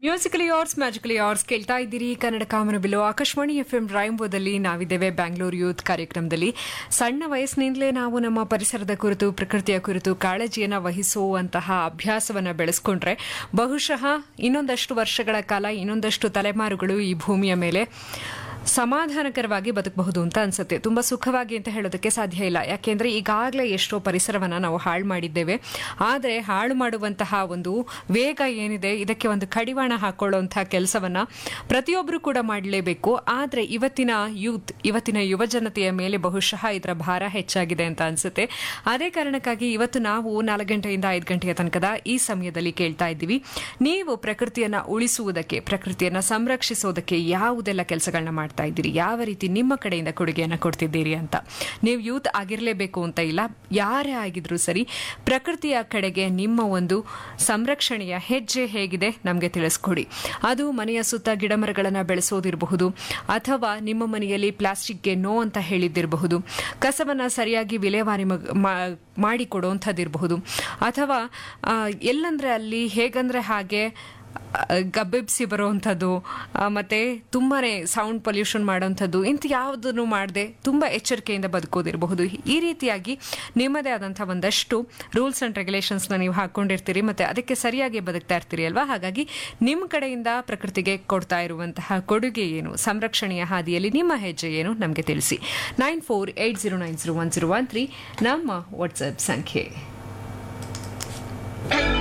musically hours magically hours ಕೇಳ್ತಾ ಇದ್ದೀರಿ ಕನ್ನಡ ಕಾಮನಬಿಲ್ಲು ಆಕಾಶವಾಣಿ ಎಫ್ ಎಂ ರಾಯಂಬೋದಲ್ಲಿ ನಾವಿದ್ದೇವೆ ಬ್ಯಾಂಗ್ಳೂರು ಯೂತ್ ಕಾರ್ಯಕ್ರಮದಲ್ಲಿ ಸಣ್ಣ ವಯಸ್ಸಿನಿಂದಲೇ ನಾವು ನಮ್ಮ ಪರಿಸರದ ಕುರಿತು ಪ್ರಕೃತಿಯ ಕುರಿತು ಕಾಳಜಿಯನ್ನು ವಹಿಸುವಂತಹ ಅಭ್ಯಾಸವನ್ನು ಬೆಳೆಸ್ಕೊಂಡ್ರೆ ಬಹುಶಃ ಇನ್ನೊಂದಷ್ಟು ವರ್ಷಗಳ ಕಾಲ ಇನ್ನೊಂದಷ್ಟು ತಲೆಮಾರುಗಳು ಈ ಭೂಮಿಯ ಮೇಲೆ ಸಮಾಧಾನಕರವಾಗಿ ಬದುಕಬಹುದು ಅಂತ ಅನ್ಸುತ್ತೆ ತುಂಬಾ ಸುಖವಾಗಿ ಅಂತ ಹೇಳೋದಕ್ಕೆ ಸಾಧ್ಯ ಇಲ್ಲ ಯಾಕೆಂದ್ರೆ ಈಗಾಗಲೇ ಎಷ್ಟೋ ಪರಿಸರವನ್ನ ನಾವು ಹಾಳು ಮಾಡಿದ್ದೇವೆ ಆದರೆ ಹಾಳು ಮಾಡುವಂತಹ ಒಂದು ವೇಗ ಏನಿದೆ ಇದಕ್ಕೆ ಒಂದು ಕಡಿವಾಣ ಹಾಕೊಳ್ಳುವಂತಹ ಕೆಲಸವನ್ನ ಪ್ರತಿಯೊಬ್ಬರು ಕೂಡ ಮಾಡಲೇಬೇಕು ಆದರೆ ಇವತ್ತಿನ ಯೂತ್ ಇವತ್ತಿನ ಯುವ ಜನತೆಯ ಮೇಲೆ ಬಹುಶಃ ಇದರ ಭಾರ ಹೆಚ್ಚಾಗಿದೆ ಅಂತ ಅನ್ಸುತ್ತೆ ಅದೇ ಕಾರಣಕ್ಕಾಗಿ ಇವತ್ತು ನಾವು ನಾಲ್ಕು ಗಂಟೆಯಿಂದ ಐದು ಗಂಟೆಯ ತನಕದ ಈ ಸಮಯದಲ್ಲಿ ಕೇಳ್ತಾ ಇದ್ದೀವಿ ನೀವು ಪ್ರಕೃತಿಯನ್ನ ಉಳಿಸುವುದಕ್ಕೆ ಪ್ರಕೃತಿಯನ್ನ ಸಂರಕ್ಷಿಸೋದಕ್ಕೆ ಯಾವುದೆಲ್ಲ ಕೆಲಸಗಳನ್ನ ಮಾಡ್ತಾ ಇದ್ದೀರಿ ಯಾವ ರೀತಿ ನಿಮ್ಮ ಕಡೆಯಿಂದ ಕೊಡುಗೆಯನ್ನು ಕೊಡ್ತಿದ್ದೀರಿ ಅಂತ ನೀವು ಯೂತ್ ಆಗಿರಲೇಬೇಕು ಅಂತ ಇಲ್ಲ ಯಾರೇ ಆಗಿದ್ರು ಸರಿ ಪ್ರಕೃತಿಯ ಕಡೆಗೆ ನಿಮ್ಮ ಒಂದು ಸಂರಕ್ಷಣೆಯ ಹೆಜ್ಜೆ ಹೇಗಿದೆ ನಮಗೆ ತಿಳಿಸ್ಕೊಡಿ ಅದು ಮನೆಯ ಸುತ್ತ ಗಿಡಮರಗಳನ್ನು ಬೆಳೆಸೋದಿರಬಹುದು ಅಥವಾ ನಿಮ್ಮ ಮನೆಯಲ್ಲಿ ಪ್ಲಾಸ್ಟಿಕ್ಗೆ ನೋ ಅಂತ ಹೇಳಿದ್ದಿರಬಹುದು ಕಸವನ್ನು ಸರಿಯಾಗಿ ವಿಲೇವಾರಿ ಮಾಡಿಕೊಡುವಂಥದ್ದಿರಬಹುದು ಅಥವಾ ಆ, ಎಲ್ಲಂದ್ರೆ ಅಲ್ಲಿ ಹೇಗಂದ್ರೆ ಹಾಗೆ ಗಬ್ಬೆಬ್ಸಿ ಬರುವಂಥದ್ದು ಆ, ಮತ್ತೆ ತುಂಬಾನೇ ಸೌಂಡ್ ಪೊಲ್ಯೂಷನ್ ಮಾಡೋವಂಥದ್ದು ಇಂಥ ಯಾವುದನ್ನು ಮಾಡದೆ ತುಂಬ ಎಚ್ಚರಿಕೆಯಿಂದ ಬದುಕೋದಿರಬಹುದು ಈ ರೀತಿಯಾಗಿ ನಿಮ್ಮದೇ ಆದಂಥ ಒಂದಷ್ಟು ರೂಲ್ಸ್ ಆ್ಯಂಡ್ ರೆಗ್ಯುಲೇಷನ್ಸ್ನ ನೀವು ಹಾಕ್ಕೊಂಡಿರ್ತೀರಿ ಮತ್ತೆ ಅದಕ್ಕೆ ಸರಿಯಾಗಿ ಬದುಕ್ತಾ ಇರ್ತೀರಿ ಅಲ್ವಾ ಹಾಗಾಗಿ ನಿಮ್ಮ ಕಡೆಯಿಂದ ಪ್ರಕೃತಿಗೆ ಕೊಡ್ತಾ ಇರುವಂತಹ ಕೊಡುಗೆ ಏನು ಸಂರಕ್ಷಣೆಯ ಹಾದಿಯಲ್ಲಿ ನಿಮ್ಮ ಹೆಜ್ಜೆ ಏನು ನಮಗೆ ತಿಳಿಸಿ nine four eight zero nine zero one zero one three ನಮ್ಮ ವಾಟ್ಸಪ್ ಸಂಖ್ಯೆ